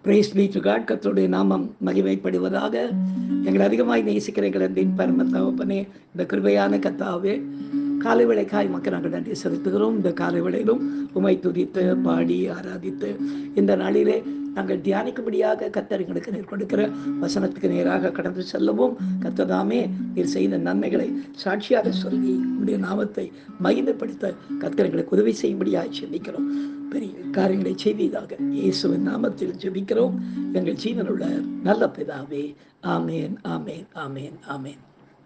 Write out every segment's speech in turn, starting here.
brace B to God கர்த்தருடைய நாமம் மகிமைப்படுவதாக எங்களை அதிகமாய் நேசிக்கிற எங்கள் அன்பின் பரம தகப்பனே இந்த கிருபையான கத்தாவே காலை விளைக்காய் மக்கள் நாங்கள் நன்றி செலுத்துகிறோம் இந்த காலை விளையிலும் உமை துதித்து பாடி ஆராதித்து இந்த நாளிலே நாங்கள் தியானிக்கும்படியாக கத்தர் எங்களுக்கு நீர் கொடுக்கிற வசனத்துக்கு நேராக கடந்து செல்லவும் கத்ததாமே நீர் செய்த நன்மைகளை சாட்சியாக சொல்லி உடைய நாமத்தை மகிமைப்படுத்த கத்தர் எங்களுக்கு உதவி செய்யும்படியாக செபிக்கிறோம் பெரிய காரியங்களை செய்வதாக இயேசுவின் நாமத்தில் ஜெபிக்கிறோம் எங்கள் ஜீவனுள்ள நல்ல பிதாவே ஆமேன் ஆமேன் ஆமேன் ஆமேன்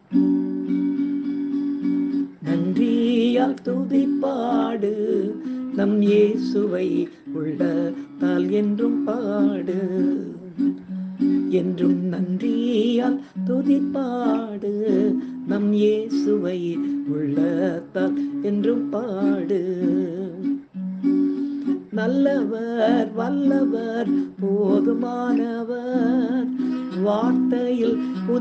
நன்றியால் துதிப்பாடு நம் இயேசுவை உள்ளத்தால் என்றும் பாடு என்றும் நன்றியால் துதிப்பாடு நம் இயேசுவை உள்ளத்தால் என்றும் பாடு நல்லவர் வல்லவர் போதுமானவர் வார்த்தையில்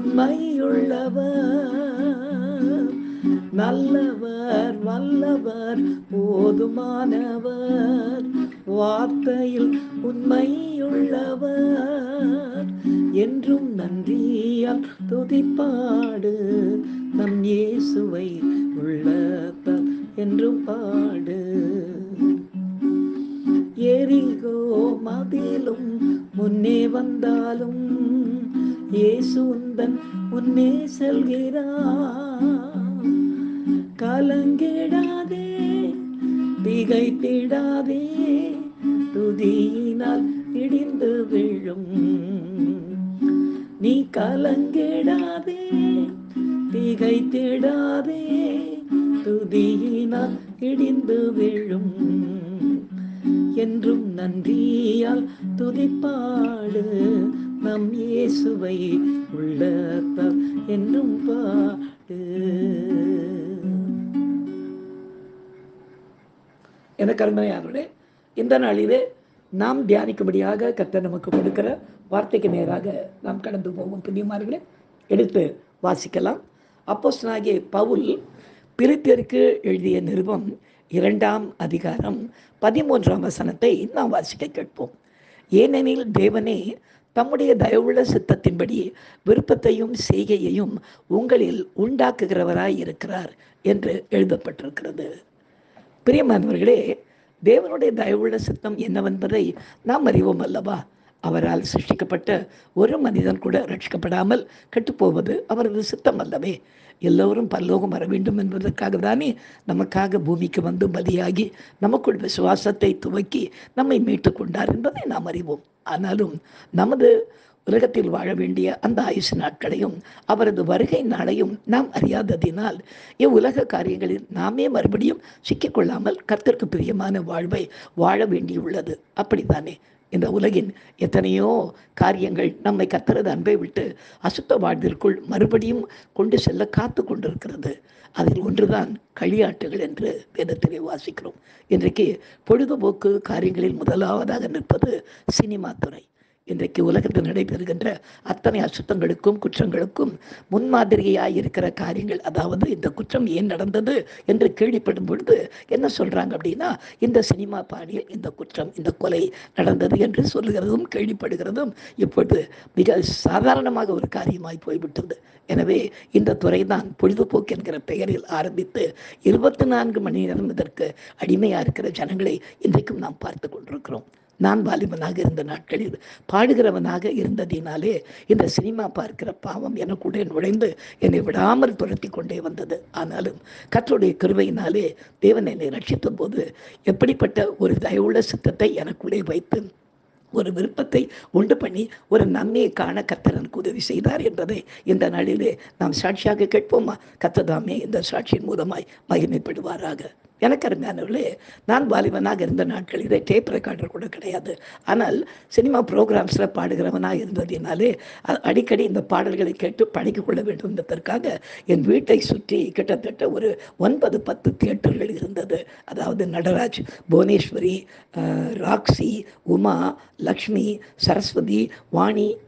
உண்மையுள்ளவர் நல்லவர் வல்லவர் போதுமானவர் வார்த்தையில் உண்மையுள்ளவர் என்றும் நன்றியால் துதிப்பாடு நம் இயேசுவை உள்ளத்தால் என்றும் பாடு எரிகோ மதிலும் முன்னே வந்தாலும் இயேசு உந்தன் முன்னே செல்கிறார் கலங்கிடாதே திகைத்திடாதே துதியினால் இடிந்து விழும் நீ கலங்கிடாதே திகைத்திடாதே துதியினால் இடிந்து விழும் என்றும் நன்றியால் துதிப்பாடு நம் இயேசுவை உள்ளத்தால் என்றும் பாடு எனக்கு அருமையானவர்களே இந்த நாளிலே நாம் தியானிக்கும்படியாக கர்த்தர் நமக்கு கொடுக்கிற வார்த்தைக்கு நேராக நாம் கடந்து போவோம் பிரியமார்களே எடுத்து வாசிக்கலாம் அப்போஸ்தலனாகிய பவுல் பிரித்தியருக்கு எழுதிய நிருபம் இரண்டாம் அதிகாரம் பதிமூன்றாம் வசனத்தை நாம் வாசிக்க கேட்போம் ஏனெனில் தேவனே தம்முடைய தயவுள்ள சித்தத்தின்படி விருப்பத்தையும் செய்கையையும் உங்களில் உண்டாக்குகிறவராய் இருக்கிறார் என்று எழுதப்பட்டிருக்கிறது பிரியமானவர்களே தேவனுடைய தயவுள்ள சித்தம் என்னவென்பதை நாம் அறிவோம் அல்லவா அவரால் சிருஷ்டிக்கப்பட்ட ஒரு மனிதன் கூட ரட்சிக்கப்படாமல் கெட்டுப்போவது அவரது சித்தம் அல்லவே எல்லோரும் பல்லோகம் வர வேண்டும் என்பதற்காக தானே நமக்காக பூமிக்கு வந்து பலியாகி நமக்குள் விசுவாசத்தை துவக்கி நம்மை மீட்டு கொண்டார் என்பதை நாம் அறிவோம் ஆனாலும் நமது உலகத்தில் வாழ வேண்டிய அந்த ஆயுசு நாட்களையும் அவரது வருகை நாளையும் நாம் அறியாததினால் இவ்வுலக காரியங்களில் நாமே மறுபடியும் சிக்கிக்கொள்ளாமல் கர்த்தருக்கு பிரியமான வாழ்வை வாழ வேண்டியுள்ளது அப்படித்தானே இந்த உலகின் எத்தனையோ காரியங்கள் நம்மை கத்தரது அன்பை விட்டு அசுத்த வாழ்விற்குள் மறுபடியும் கொண்டு செல்ல காத்து கொண்டிருக்கிறது அதில் ஒன்றுதான் களியாட்டுகள் என்று வேதத்திலே வாசிக்கிறோம் இன்றைக்கு பொழுதுபோக்கு காரியங்களில் முதலாவதாக நிற்பது சினிமா துறை இன்றைக்கு உலகத்தில் நடைபெறுகின்ற அத்தனை அசுத்தங்களுக்கும் குற்றங்களுக்கும் முன்மாதிரியாய் இருக்கிற காரியங்கள் அதாவது இந்த குற்றம் ஏன் நடந்தது என்று கேள்விப்படும் பொழுது என்ன சொல்றாங்க அப்படின்னா இந்த சினிமா பாணியில் இந்த குற்றம் இந்த கொலை நடந்தது என்று சொல்லுகிறதும் கேள்விப்படுகிறதும் இப்பொழுது மிக சாதாரணமாக ஒரு காரியமாய் போய்விட்டது எனவே இந்த துறைதான் பொழுதுபோக்கு என்கிற பெயரில் ஆரம்பித்து இருபத்தி நான்கு மணி நேரம் இதற்கு அடிமையா இருக்கிற ஜனங்களை இன்றைக்கும் நாம் பார்த்து கொண்டிருக்கிறோம் நான் வாலிபனாக இருந்த நாட்களில் பாடுகிறவனாக இருந்ததினாலே இந்த சினிமா பார்க்கிற பாவம் எனக்குள்ளே நுழைந்து என்னை விடாமல் துரத்தி கொண்டே வந்தது ஆனாலும் கற்றுடைய கிருபையினாலே தேவன் என்னை ரட்சித்த போது எப்படிப்பட்ட ஒரு தயவுள்ள சித்தத்தை எனக்குள்ளே வைத்து ஒரு விருப்பத்தை உண்டு பண்ணி ஒரு நன்மையை காண கர்த்தர் எனக்கு உதவி செய்தார் என்பதை இந்த நாளிலே நாம் சாட்சியாக கேட்போமா கத்ததாமே இந்த சாட்சியின் மூலமாய் மகிமைப்படுவாராக எனக்கு அருமையானவர்களே நான் வாலிபனாக இருந்த நாட்களிலே டேப் ரெக்கார்டர் கூட கிடையாது ஆனால் சினிமா ப்ரோக்ராம்ஸில் பாடுகிறவனாக இருந்ததினாலே அ- அடிக்கடி இந்த பாடல்களை கேட்டு பழகிக் கொள்ள வேண்டும் என்பதற்காக என் வீட்டை சுற்றி கிட்டத்தட்ட ஒரு ஒன்பது பத்து தியேட்டர்கள் இருந்தது அதாவது நடராஜ் புவனேஸ்வரி அஹ், ராக்ஸி உமா லக்ஷ்மி சரஸ்வதி வாணி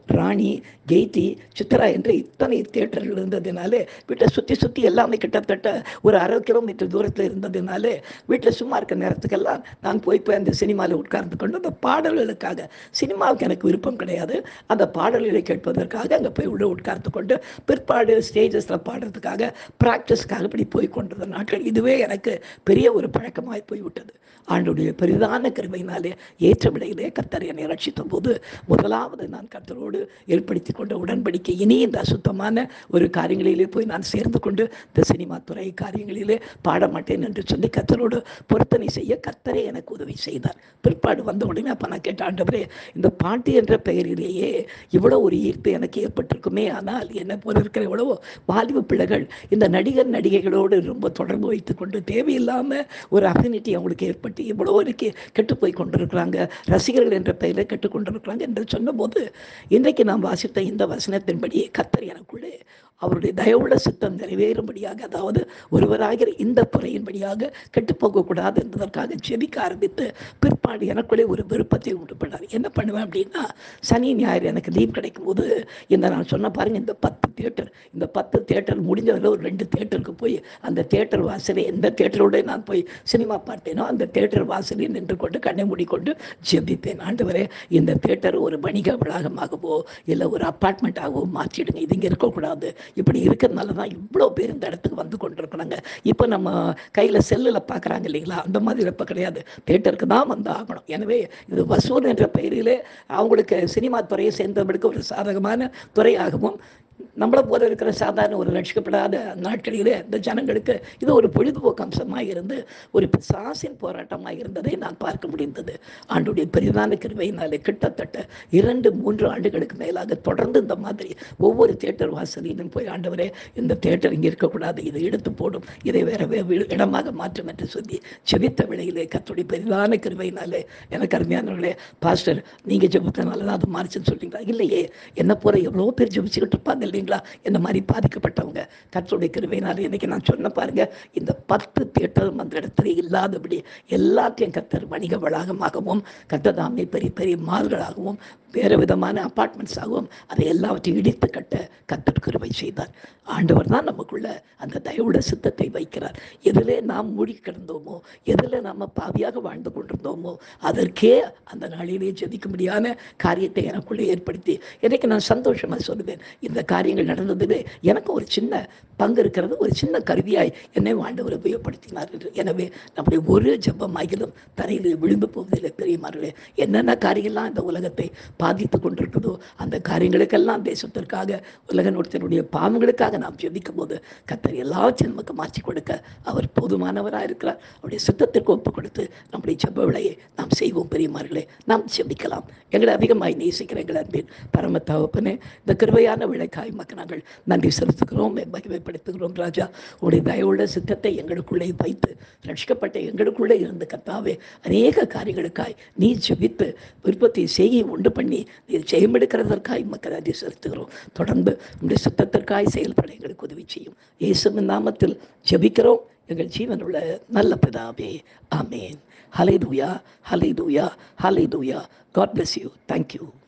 ராணி கெய்தி சித்ரா என்ற இத்தனை தேட்டர்கள் இருந்ததுனாலே வீட்டை சுற்றி சுற்றி எல்லாமே கிட்டத்தட்ட ஒரு அரை கிலோமீட்டர் தூரத்தில் இருந்ததுனாலே வீட்டில் சும்மா இருக்க நேரத்துக்கெல்லாம் நான் போய் போய் அந்த சினிமாவில் உட்கார்ந்து கொண்டு அந்த பாடல்களுக்காக சினிமாவுக்கு எனக்கு விருப்பம் கிடையாது அந்த பாடல்களை கேட்பதற்காக அங்கே போய் உள்ள உட்கார்ந்து கொண்டு பிற்பாடு ஸ்டேஜஸில் பாடுறதுக்காக ப்ராக்டிஸ்க்காக இப்படி போய் கொண்டிருந்த நாட்கள் இதுவே எனக்கு பெரிய ஒரு பழக்கமாய் போய்விட்டது ஆண்டுடைய பெரிதான கருவையினாலே ஏற்ற விடையிலே கர்த்தர் என்னை ரட்சித்த போது முதலாவது நான் கர்த்தரோடு ஏற்படுத்தி கொண்ட உடன்படிக்கை இனி இந்த அசுத்தமான ஒரு காரியங்களிலே போய் நான் சேர்ந்து கொண்டு இந்த சினிமா துறை காரியங்களிலே பாட மாட்டேன் என்று சொல்லி கர்த்தரோடு பொருத்தனை செய்ய கர்த்தரே எனக்கு உதவி செய்தார் பிற்பாடு வந்த உடனே அப்போ நான் கேட்ட ஆண்டவரே இந்த பாட்டு என்ற பெயரிலேயே இவ்வளோ ஒரு ஈர்ப்பு எனக்கு ஏற்பட்டிருக்குமே ஆனால் என்னை போல இருக்கிற எவ்வளவோ வாலிப பிள்ளைகள் இந்த நடிகர் நடிகைகளோடு ரொம்ப தொடர்பு வைத்துக்கொண்டு தேவையில்லாமல் ஒரு அஃபினிட்டி அவங்களுக்கு ஏற்பட்டு இவ்வளோ இருக்கு கெட்டு போய் கொண்டிருக்கிறாங்க ரசிகர்கள் என்ற பெயரில் கெட்டு கொண்டிருக்கிறாங்க என்று சொன்னபோது இன்றைக்கு நாம் வாசித்த இந்த வசனத்தின்படியே கத்தர் எனக்குள்ளே அவருடைய தயவுள்ள சித்தம் நிறைவேறும்படியாக அதாவது ஒருவராகிற இந்த துறையின்படியாக கெட்டு போகக்கூடாது என்பதற்காக ஜெபிக்க ஆரம்பித்து பிற்பாடு எனக்குள்ளே ஒரு விருப்பத்தை உண்டு பண்ணார் என்ன பண்ணுவேன் அப்படின்னா சனி ஞாயிறு எனக்கு லீவ் கிடைக்கும் போது இந்த நான் சொன்ன பாருங்க இந்த பத்து தேட்டர் இந்த பத்து தேட்டர் முடிஞ்சதில் ஒரு ரெண்டு தேட்டருக்கு போய் அந்த தேட்டர் வாசலே எந்த தேட்டரோட நான் போய் சினிமா பார்த்தேனோ அந்த தேட்டர் வாசலில் நின்று கொண்டு கண்ணை மூடிக்கொண்டு ஜெபிப்பேன் ஆண்டவரே இந்த தேட்டர் ஒரு வணிக வளாகமாகவோ இல்லை ஒரு அப்பார்ட்மெண்ட்டாகவோ மாற்றிடுங்க இது இங்கே இருக்கக்கூடாது இப்படி இருக்கிறதுனால தான் இவ்வளோ பேர் இந்த இடத்துக்கு வந்து கொண்டிருக்கிறாங்க இப்போ நம்ம கையில் செல்லில் பார்க்குறாங்க இல்லைங்களா அந்த மாதிரி இப்போ கிடையாது தேட்டருக்கு தான் வந்து ஆகணும் எனவே இது வசூல் என்ற பெயரிலே அவங்களுக்கு சினிமா துறையை சேர்ந்தவர்களுக்கு ஒரு சாதகமான துறையாகவும் நம்மளை போல இருக்கிற சாதாரண ஒரு ரட்சிக்கப்படாத நாட்களிலே இந்த ஜனங்களுக்கு இது ஒரு பொழுதுபோக்கு அம்சமாக இருந்து ஒரு பிசாசின் போராட்டமாக இருந்ததை நான் பார்க்க முடிந்தது ஆண்டுடைய பெரிதான கிருவையினாலே கிட்டத்தட்ட இரண்டு மூன்று ஆண்டுகளுக்கு மேலாக தொடர்ந்து இந்த மாதிரி ஒவ்வொரு தேட்டர் வாசலிலும் போய் ஆண்டவரே இந்த தேட்டர் இங்கே இருக்கக்கூடாது இதை எடுத்து போடும் இதை வேற வேறு இடமாக மாற்றும் என்று சொல்லி செபித்த விலையிலே கத்துடைய பெரிதான கிருவையினாலே எனக்கு அருமையானவர்களே பாஸ்டர் நீங்கள் ஜெபித்தனால தான் அது மாறிச்சுன்னு சொல்றீங்களா இல்லையே என்ன போல எவ்வளோ பேர் ஜெபிச்சுக்கிட்டு இருப்பாங்க இல்லைங்களா என்ன மாதிரி பாதிக்கப்பட்டவங்க கர்த்தருடைய கிருபையினால இன்னைக்கு நான் சொன்ன பாருங்க இந்த பத்து தேட்டரும் அந்த இடத்துல இல்லாதபடி எல்லாத்தையும் கத்தர் வணிக வளாகமாகவும் கத்ததாமே பெரிய பெரிய மால்களாகவும் வேறு விதமான அப்பார்ட்மெண்ட்ஸாகவும் அதை எல்லாவற்றையும் இடித்து கட்ட கத்தர் கிருபை செய்தார் ஆண்டவர் தான் நமக்குள்ள அந்த தயவுட சித்தத்தை வைக்கிறார் எதிலே நாம் மூழ்கி கிடந்தோமோ எதில் நாம் பாவியாக வாழ்ந்து கொண்டிருந்தோமோ அதற்கே அந்த நாளிலே ஜெபிக்கும்படியான காரியத்தை எனக்குள்ளே ஏற்படுத்தி எனக்கு நான் சந்தோஷமாக சொல்லுவேன் இந்த காரியங்கள் நடந்ததிலே எனக்கு ஒரு சின்ன பங்கு இருக்கிறது ஒரு சின்ன கருவியாய் என்னை ஆண்டவர் உபயோகப்படுத்தினார் என்று எனவே நம்முடைய ஒரு ஜெபமாகிலும் தரையில் விழுந்து போவதில்லை பெரியமார்களே என்னென்ன காரியங்கள்லாம் இந்த உலகத்தை பாதித்து கொண்டிருக்குதோ அந்த காரியங்களுக்கெல்லாம் தேசத்திற்காக உலக நோட்டத்தினுடைய பாவங்களுக்காக நாம் ஜெபிக்கும் போது கத்தர் எல்லாவற்றையும் நமக்கு மாற்றி கொடுக்க அவர் போதுமானவராக இருக்கிறார் அவருடைய சித்தத்திற்கு ஒப்பு கொடுத்து நம்முடைய ஜெப விலையை நாம் செய்வோம் பெரியமார்களே நாம் ஜெபிக்கலாம் எங்களை அதிகமாய் நேசிக்கிற எங்கள் அன்பின் பரம தகப்பனே இந்த கிருபையான விளைக்காய் மக்கள் நாங்கள் நன்றி செலுத்துகிறோம் மகிமைப்படுத்துகிறோம் ராஜா உடைய தயவுள்ள சித்தத்தை எங்களுக்குள்ளே வைத்து ரட்சிக்கப்பட்ட எங்களுக்குள்ளே இருந்து கத்தாவே அநேக காரியங்களுக்காய் நீ ஜெபித்து விருப்பத்தை செய்ய உண்டு பண்ணி நீ ஜெயமெடுக்கிறதற்காய் மக்கள் நன்றி செலுத்துகிறோம் தொடர்ந்து உடைய சித்தத்திற்காய் செயல்பட எங்களுக்கு உதவி செய்யும் இயேசுவின் நாமத்தில் ஜெபிக்கிறோம் எங்கள் ஜீவனுள்ள நல்ல பிதாவே ஆமேன் ஹலை தூயா ஹலை தூயா ஹலை தூயா காட் பிளஸ் யூ தேங்க்யூ